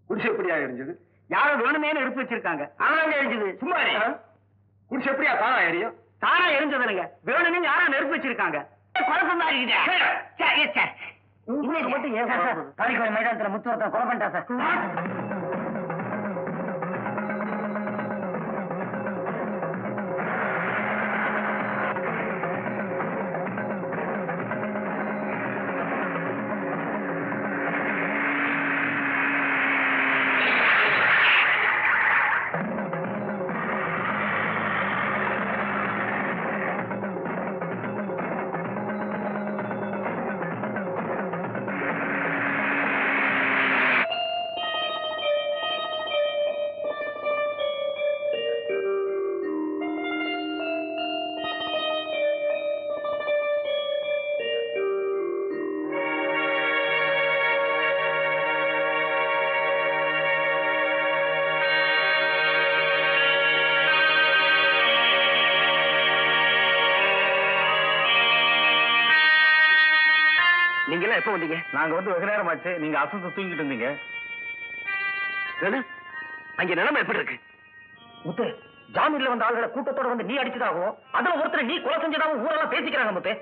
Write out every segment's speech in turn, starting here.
குடிசை எப்படியா எரிஞ்சது யாரும் வேணுமே எடுத்து வச்சிருக்காங்க ஆனாங்க எரிஞ்சது சும்மா இரு. ஆ? குடிசை எப்படியா தானா எரியும் தானா எரிஞ்சதுங்க வேணுமே யாரா நெருப்பு வச்சிருக்காங்க குழப்பமா இருக்குது உங்களுக்கு மட்டும் ஏன் குழப்பம்? தாலிக்கோயில் மைதானத்துல முத்துவரத்தை கொலை பண்ணிட்டா சார் நீங்க எல்லாம் எப்ப வந்தீங்க நாங்க வந்து வெகு நேரம் ஆச்சு நீங்க அசந்து தூங்கிட்டு இருந்தீங்க எது? அங்க நிலைமை எப்படி இருக்கு முத்து ஜாமீன்ல வந்த ஆளுகளை கூட்டத்தோட வந்து நீ அடிச்சதாகவும் அதுல ஒருத்தர் நீ கொலை செஞ்சதாகவும் ஊரெல்லாம் பேசிக்கிறாங்க முத்து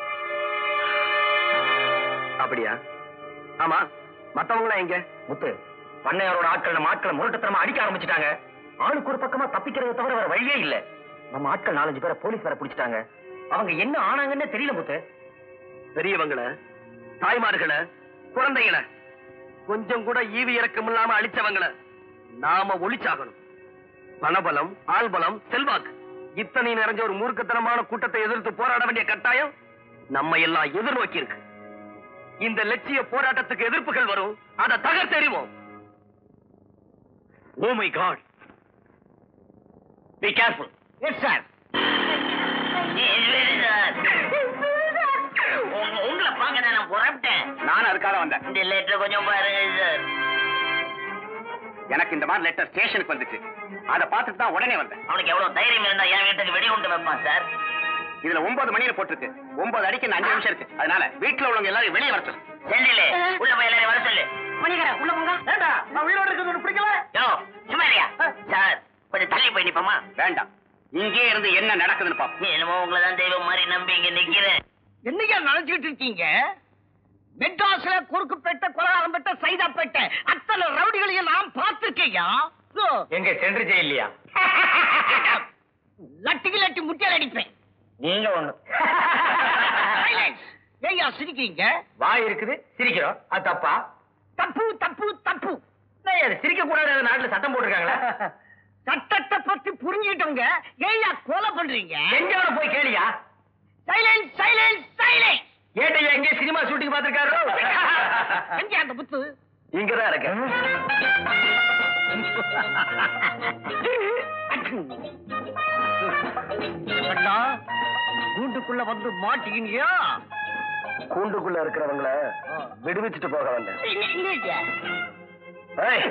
அப்படியா ஆமா மத்தவங்க எங்க முத்து பண்ணையாரோட ஆட்கள் நம்ம ஆட்களை முரட்டுத்தனமா அடிக்க ஆரம்பிச்சிட்டாங்க ஆளுக்கு ஒரு பக்கமா தப்பிக்கிறத தவிர வேற வழியே இல்ல நம்ம ஆட்கள் நாலஞ்சு பேரை போலீஸ் வேற பிடிச்சிட்டாங்க அவங்க என்ன ஆனாங்கன்னு தெரியல முத்து பெரியவங்களை தாய்மார்களை குழந்தைகளை கொஞ்சம் கூட ஈவி இறக்கம் இல்லாம அழிச்சவங்கள நாம ஒளிச்சாகணும் பணபலம் ஆள்பலம் செல்வாக்கு இத்தனை நிறைஞ்ச ஒரு மூர்க்கத்தனமான கூட்டத்தை எதிர்த்து போராட வேண்டிய கட்டாயம் நம்ம எல்லாம் எதிர்நோக்கி இருக்கு இந்த லட்சிய போராட்டத்துக்கு எதிர்ப்புகள் வரும் அதை தகர்த்தெறிவோம் oh my god be careful yes sir உங்களை பார்க்க நான் புறப்பட்டேன் நான் அதுக்காக வந்தேன் இந்த லெட்டர் கொஞ்சம் பாருங்க சார் எனக்கு இந்த மாதிரி லெட்டர் ஸ்டேஷனுக்கு வந்துச்சு அதை பார்த்துட்டு தான் உடனே வந்தேன் அவனுக்கு எவ்வளவு தைரியம் இருந்தா என் வீட்டுக்கு வெடி கொண்டு வைப்பான் சார் இதுல ஒன்பது மணியில போட்டிருக்கு ஒன்பது அடிக்கு இன்னும் அஞ்சு நிமிஷம் இருக்கு அதனால வீட்டுல உள்ளவங்க எல்லாரும் வெளியே வரட்டும் செல்லிலே உள்ள போய் எல்லாரையும் வர சொல்லு மணிகரா உள்ள போங்க நான் உயிரோட இருக்கிறது பிடிக்கல யோ சும்மா இருயா சார் கொஞ்சம் தள்ளி போய் நிப்போமா வேண்டாம் இங்கே இருந்து என்ன நடக்குதுன்னு பாப்போம் என்னமோ உங்களை தான் தெய்வம் மாதிரி நம்பி இங்க நிக்கிறேன் என்னையா நினைச்சிட்டு இருக்கீங்க மெட்ராஸ்ல குறுக்குப்பேட்டை கொலகாரம்பேட்டை சைதாப்பேட்டை அத்தனை ரவுடிகளையும் நான் பார்த்திருக்கேயா எங்க சென்று ஜெயிலியா லட்டிக்கு லட்டி முட்டியால் அடிப்பேன் நீங்க ஒண்ணு ஏய்யா சிரிக்கிறீங்க வாய் இருக்குது சிரிக்கிறோம் அது தப்பா தப்பு தப்பு தப்பு அது சிரிக்க கூடாது நாட்டுல சட்டம் போட்டிருக்காங்களா சட்டத்தை பத்தி புரிஞ்சுக்கிட்டவங்க ஏய்யா கொலை பண்றீங்க எங்கோட போய் கேளியா சைலன்ஸ் சைலன்ஸ் சைலன்ஸ் ஏட்டையா எங்க சினிமா ஷூட்டிங் பாத்திருக்காரு எங்க அந்த புத்து இங்கதான் இருக்கு அண்ணா கூண்டுக்குள்ள வந்து மாட்டிக்கினியா கூண்டுக்குள்ள இருக்கிறவங்கள விடுவிச்சுட்டு போக வந்தேன் ஏய்,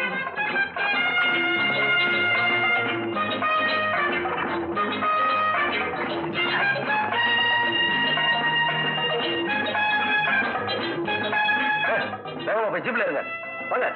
ஏய், வேகமா போய் ஜிப்ல இருங்க வாங்க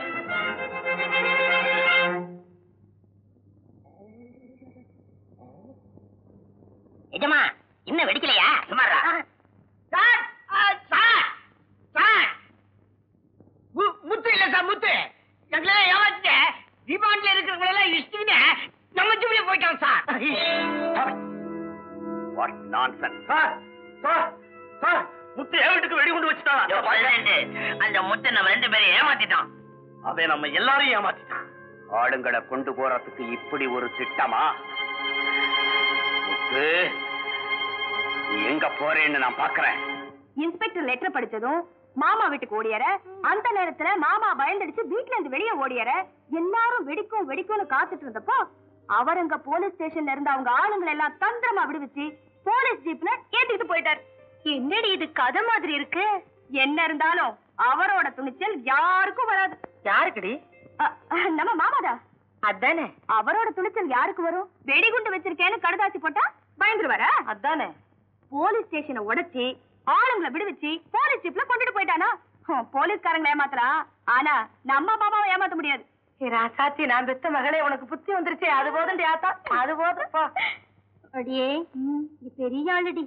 எஜமா இன்னும் வெடிக்கலையா சுமாரா சார் சார் சார் முத்து இல்ல சார் முத்து எங்களை ஏமாத்திட்ட டிமாண்ட்ல இருக்கிறவங்க எல்லாம் இஷ்டின்னு நம்ம ஜூபிலே போயிட்டான் sir what nonsense sir sir sir Muthu என் வீட்டுக்கு வெடி கொண்டு வச்சுட்டான் யோ, president, அந்த முத்து நம்ம ரெண்டு பேரும் ஏமாத்திட்டோம் அவன் நம்ம எல்லாரையும் ஏமாத்திட்டான் ஆளுங்களை கொண்டு போறதுக்கு இப்படி ஒரு திட்டமா முத்து நீ எங்க போறேன்னு நான் பாக்குறேன் இன்ஸ்பெக்டர் லெட்டர் படிச்சதும் மாமா வீட்டுக்கு ஓடியற அந்த நேரத்துல மாமா பயந்தடிச்சு வீட்ல இருந்து வெளியே ஓடியற எல்லாரும் வெடிக்கும் வெடிக்கும்னு காத்துட்டு இருந்தப்போ அவர் அங்க போலீஸ் ஸ்டேஷன்ல இருந்த அவங்க ஆளுங்களை எல்லாம் தந்திரமா விடுவிச்சு போலீஸ் ஜீப்ல ஏத்திட்டு போயிட்டார் என்னடி இது கதை மாதிரி இருக்கு என்ன இருந்தாலும் அவரோட துணிச்சல் யாருக்கும் வராது யாருக்குடி நம்ம மாமாதா அதானே அவரோட துணிச்சல் யாருக்கு வரும் வெடிகுண்டு வச்சிருக்கேன்னு கடுதாசி போட்டா பயந்துருவாரா அதானே போலீஸ் ஸ்டேஷனை உடைச்சி ஆளுங்களை விடுவிச்சு போலீஸ் ஜீப்ல கொண்டுட்டு போயிட்டானா ஹம், போலீஸ்காரங்களை ஏமாத்தலாம் ஆனா நம்ம மாமாவை ஏமாத்த முடியாது ராசாத்தி நான் பெத்த மகளே உனக்கு புத்தி வந்துருச்சு அது போதும் ஆத்தா அது போதும் போ அடியே நீ பெரிய ஆளுடி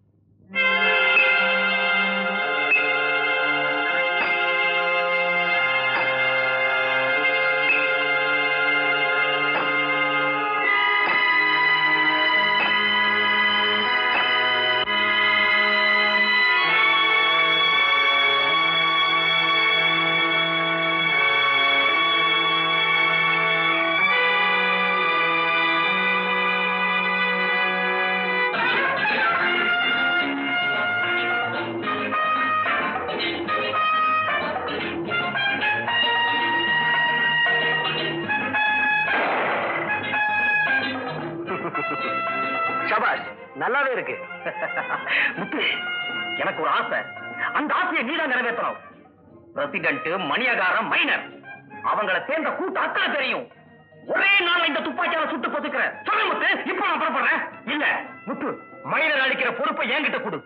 சபாஷ் நல்லாவே இருக்கு முத்து எனக்கு ஒரு ஆசை அந்த ஆசையை நீதான் நிறைவேற்றணும் பிரசிடண்ட் மணியகாரம் மைனர் அவங்கள சேர்ந்த கூட்டு அத்தனை தெரியும் ஒரே நாள் இந்த துப்பாக்கியால சுட்டு பொசுக்கிறேன் சொல்லு முத்து இப்ப நான் புறப்படுறேன் இல்ல முத்து மைனர் அடிக்கிற பொறுப்பை என்கிட்ட கொடு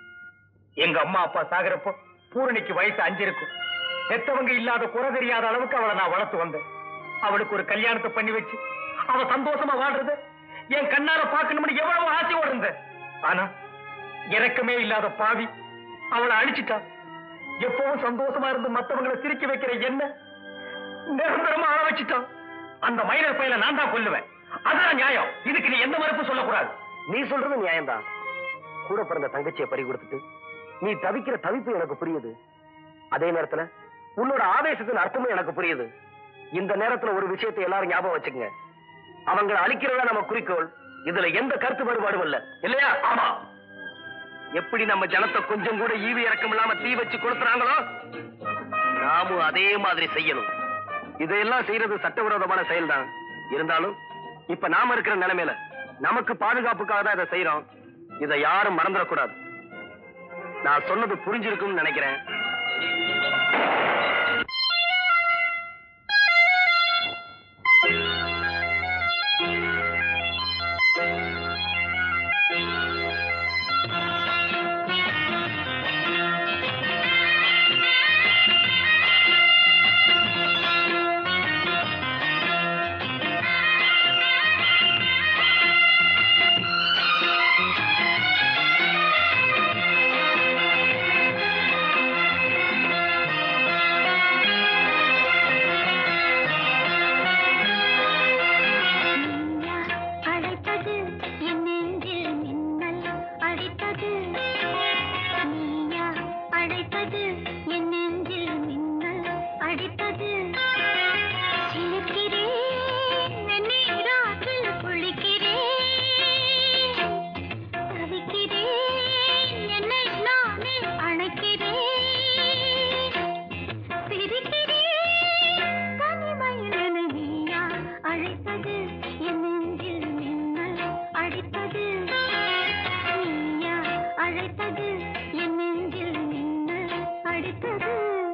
எங்க அம்மா அப்பா சாகிறப்போ பூரணிக்கு வயசு அஞ்சு இருக்கும் பெத்தவங்க இல்லாத குறை தெரியாத அளவுக்கு அவளை நான் வளர்த்து வந்தேன் அவளுக்கு ஒரு கல்யாணத்தை பண்ணி வச்சு அவ சந்தோஷமா வாழ்றது என் கண்ணால பார்க்கணும்னு எவ்வளவு ஆசையோடு இருந்தேன் ஆனா இறக்கமே இல்லாத பாவி அவளை அழிச்சிட்டான் எப்பவும் சந்தோஷமா இருந்து மத்தவங்களை சிரிக்க வைக்கிற என்ன நிரந்தரமா அழ வச்சுட்டான் அந்த மைனர் பையனை நான் தான் கொல்லுவேன் அதுதான் நியாயம் இதுக்கு நீ எந்த மறுப்பு சொல்லக்கூடாது நீ சொல்றது நியாயம்தான் கூட பிறந்த தங்கச்சியை பறி கொடுத்துட்டு நீ தவிக்கிற தவிப்பு எனக்கு புரியுது அதே நேரத்துல உன்னோட ஆவேசத்தின் அர்த்தமும் எனக்கு புரியுது இந்த நேரத்துல ஒரு விஷயத்தை எல்லாரும் ஞாபகம் வச்சுக்கங்க அவங்களை அழிக்கிறதா நம்ம குறிக்கோள் இதுல எந்த கருத்து வேறுபாடும் இல்ல இல்லையா ஆமா எப்படி நம்ம ஜனத்தை கொஞ்சம் கூட ஈவி இறக்கம் இல்லாம தீ வச்சு கொடுத்துறாங்களோ நாமும் அதே மாதிரி செய்யணும் இதையெல்லாம் செய்யறது சட்டவிரோதமான செயல்தான் இருந்தாலும் இப்ப நாம இருக்கிற நிலைமையில நமக்கு பாதுகாப்புக்காக தான் இதை செய்யறோம் இதை யாரும் மறந்துடக்கூடாது நான் சொன்னது புரிஞ்சிருக்கும்னு நினைக்கிறேன் அழைத்தது என் நெஞ்சில் மின்னல் அடித்தது நீயா அழைத்தது என் நெஞ்சில் மின்னல் அடித்தது சிலிர்க்கிறேன் வெந்நீராற்றில் குளிக்கிறேன் தவிக்கிறேன் என்னை நானே அணைக்கிறேன் சிரிக்கிறேன் தனிமையில் என்னை நீயா அழைத்தது என் நெஞ்சில் மின்னல் அடித்தது நீயா அழைத்தது என் நெஞ்சில் மின்னல் அடித்தது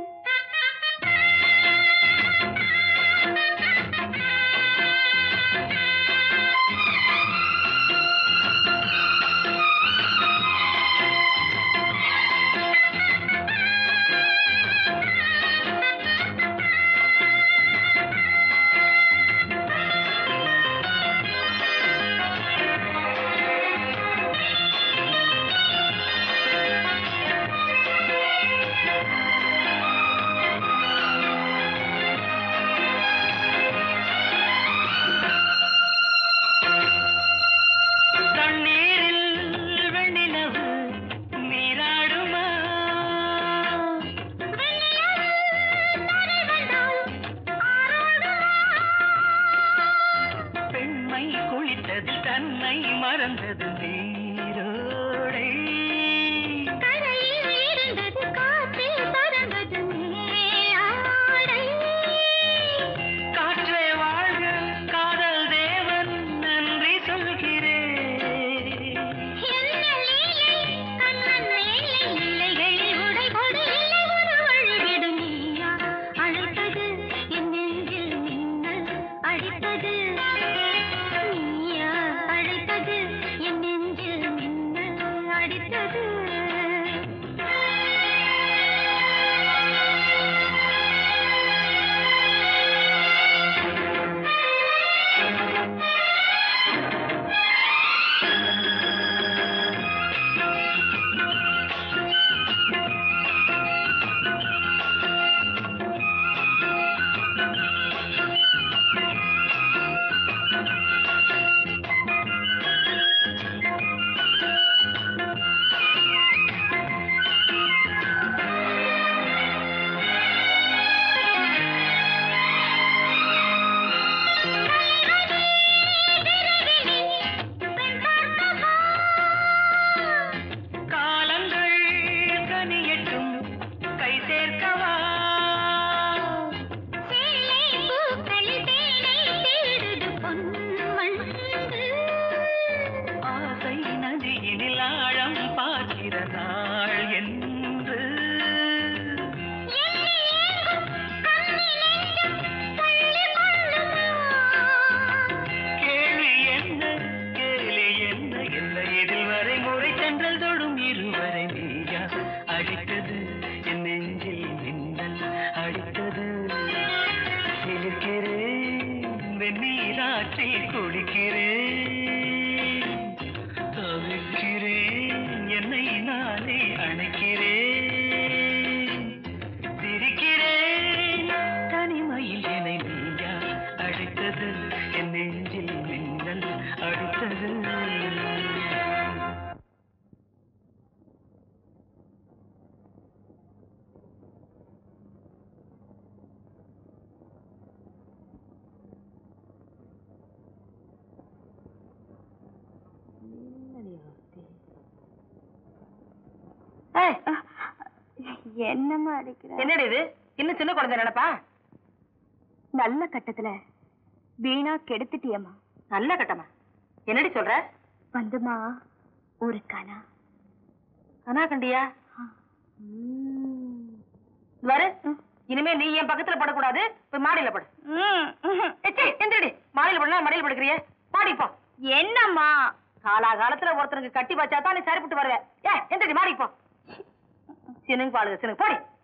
தண்ணீரில் வெண்ணிலவு நீராடுமா பெண்மை குளித்தது தன்னை மறந்தது நீரோடை கரையில் இருந்தது காற்றில் பறந்தது நீராடை காற்றே வாழ்க காதல் தேவன் நன்றி சொல்கிறேன் என்ன லீலை கண்ணன் மேலே இல்லைகளில் உடைபடு இல்லை ஒரு வழிவிடு நீயா அழைத்தது என் நெஞ்சில் மின்னல் அடித்தது நீயா அழைத்தது என் காற்றில் குடிக்கிறேன் தவிக்கிறேன் என்னை நானே அணைக்கிறேன் சிரிக்கிறேன் தனிமையில் என்னை நீயா அழைத்தது என் நெஞ்சில் மின்னல் அடுத்தது ஏய், என்னம்மா அடிக்கிற என்னடி இது இன்னும் சின்ன குழந்தை நினைப்பா நல்ல கட்டத்துல வீணா கெடுத்துட்டியம்மா நல்ல கட்டமா என்னடி சொல்ற வந்துமா ஒரு கனா கனா கண்டியா வரு இனிமே நீ என் பக்கத்துல படக்கூடாது போய் மாடியில படு ஏச்சி, எந்திரடி மாடியில படலாம் மடியில படுக்கிறியே மாடி போ என்னம்மா காலா காலத்துல ஒருத்தருக்கு கட்டி வச்சா தான் நீ சரிப்பட்டு வருவ ஏ எந்திரடி மாடி போ சினுங்க பாடுங்க சினுங்க போடி